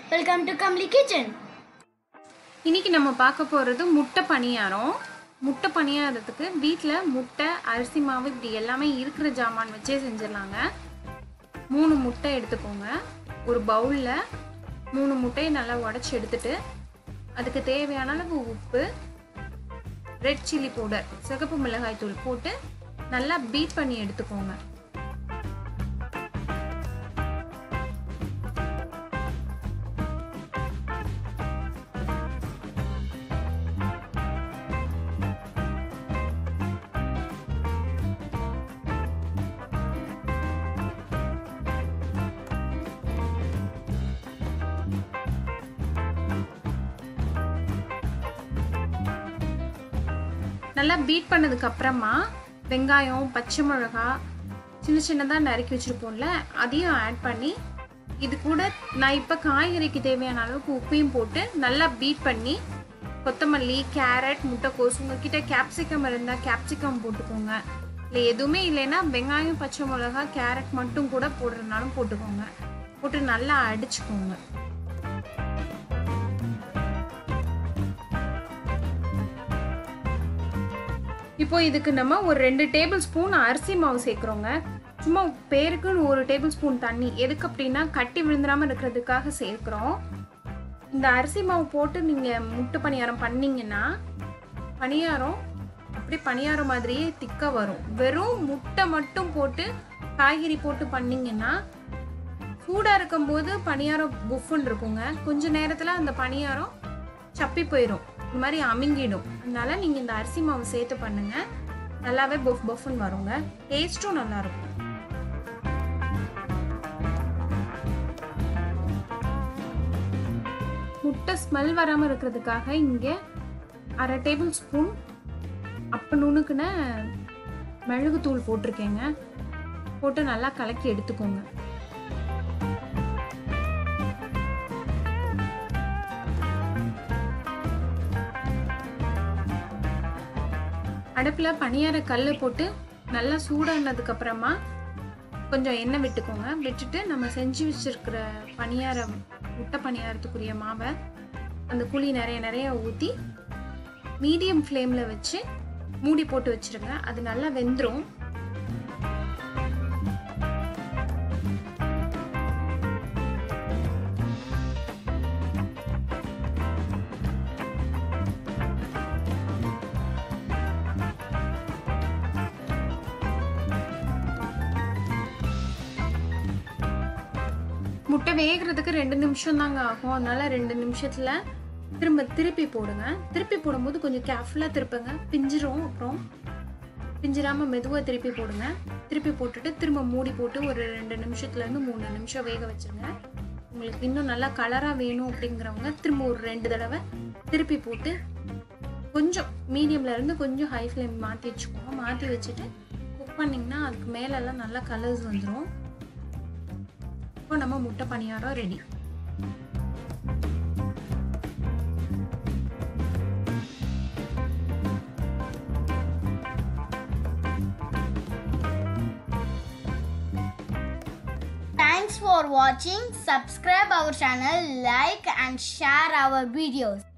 Welcome to Kamli kitchen இன்னைக்கு நம்ம பார்க்க போகிறது முட்டை பணியாரம் முட்டை பணியாரத்துக்கு வீட்டில் முட்டை அரிசி மாவு இப்படி எல்லாமே இருக்கிற ஜாமான் வச்சே செஞ்சிடலாங்க மூணு முட்டை எடுத்துக்கோங்க ஒரு பவுலில் மூணு முட்டையை நல்லா உடச்சி எடுத்துட்டு அதுக்கு தேவையான அளவு உப்பு ரெட் சில்லி பவுடர் சிகப்பு மிளகாய் தூள் போட்டு நல்லா பீட் பண்ணி எடுத்துக்கோங்க நல்லா பீட் பண்ணதுக்கு அப்புறமா வெங்காயம் பச்சை மிளகா சின்ன சின்னதாக நறுக்கி வச்சுருப்போம்ல அதையும் ஆட் பண்ணி இது கூட நான் இப்போ காய்கறிக்கு தேவையான அளவுக்கு உப்பையும் போட்டு நல்லா பீட் பண்ணி கொத்தமல்லி கேரட் முட்டைக்கோஸ் உங்ககிட்ட கேப்சிகம் இருந்தால் கேப்சிகம் போட்டுக்கோங்க இல்லை எதுவுமே இல்லைன்னா வெங்காயம் பச்சை மிளகா கேரட் மட்டும் கூட போடுறதுனாலும் போட்டுக்கோங்க போட்டு நல்லா அடிச்சுக்கோங்க இப்போ இதுக்கு நம்ம ஒரு ரெண்டு டேபிள் ஸ்பூன் அரிசி மாவு சேர்க்குறோங்க சும்மா பேருக்குன்னு ஒரு டேபிள் ஸ்பூன் தண்ணி எதுக்கு அப்படின்னா கட்டி விழுந்துடாம இருக்கிறதுக்காக சேர்க்குறோம் இந்த அரிசி மாவு போட்டு நீங்கள் முட்டை பணியாரம் பண்ணீங்கன்னா பணியாரம் அப்படி பணியாரம் மாதிரியே திக்காக வரும் வெறும் முட்டை மட்டும் போட்டு காய்கறி போட்டு பண்ணீங்கன்னா சூடாக இருக்கும்போது பணியாரம் புஃப்னு இருக்குங்க கொஞ்ச நேரத்தில் அந்த பணியாரம் சப்பி போயிடும் இந்த மாதிரி அமுங்கிடும் அதனால நீங்கள் இந்த அரிசி மாவு சேர்த்து பண்ணுங்க நல்லாவே பொஃப் பொஃப்னு வருங்க டேஸ்ட்டும் நல்லா இருக்கும் முட்டை ஸ்மெல் வராமல் இருக்கிறதுக்காக இங்கே அரை டேபிள் ஸ்பூன் அப்போ நுணுக்குன மிளகுத்தூள் போட்டிருக்கேங்க போட்டு நல்லா கலக்கி எடுத்துக்கோங்க அடுப்பில் பணியார கல் போட்டு நல்லா சூடானதுக்கு அப்புறமா கொஞ்சம் எண்ணெய் விட்டுக்கோங்க விட்டுட்டு நம்ம செஞ்சு வச்சிருக்கிற பணியாரம் முட்டை பணியாரத்துக்குரிய மாவை அந்த குழி நிறைய நிறைய ஊற்றி மீடியம் ஃப்ளேமில் வச்சு மூடி போட்டு வச்சிருங்க அது நல்லா வெந்துடும் முட்டை வேகிறதுக்கு ரெண்டு நிமிஷம் தாங்க ஆகும் அதனால ரெண்டு நிமிஷத்துல திரும்ப திருப்பி போடுங்க திருப்பி போடும்போது கொஞ்சம் கேர்ஃபுல்லாக திருப்புங்க பிஞ்சிரும் அப்புறம் பிஞ்சிராம மெதுவாக திருப்பி போடுங்க திருப்பி போட்டுட்டு திரும்ப மூடி போட்டு ஒரு ரெண்டு நிமிஷத்துலேருந்து மூணு நிமிஷம் வேக வச்சுருங்க உங்களுக்கு இன்னும் நல்லா கலராக வேணும் அப்படிங்கிறவங்க திரும்ப ஒரு ரெண்டு தடவை திருப்பி போட்டு கொஞ்சம் மீடியம்ல இருந்து கொஞ்சம் ஹை ஃப்ளேம் மாற்றி வச்சுக்கோங்க மாற்றி வச்சுட்டு குக் பண்ணிங்கன்னா அதுக்கு மேலெல்லாம் நல்லா கலர்ஸ் வந்துடும் இப்போ நம்ம முட்டை பணியாரம் ready Thanks for watching. Subscribe our channel, like and share our videos.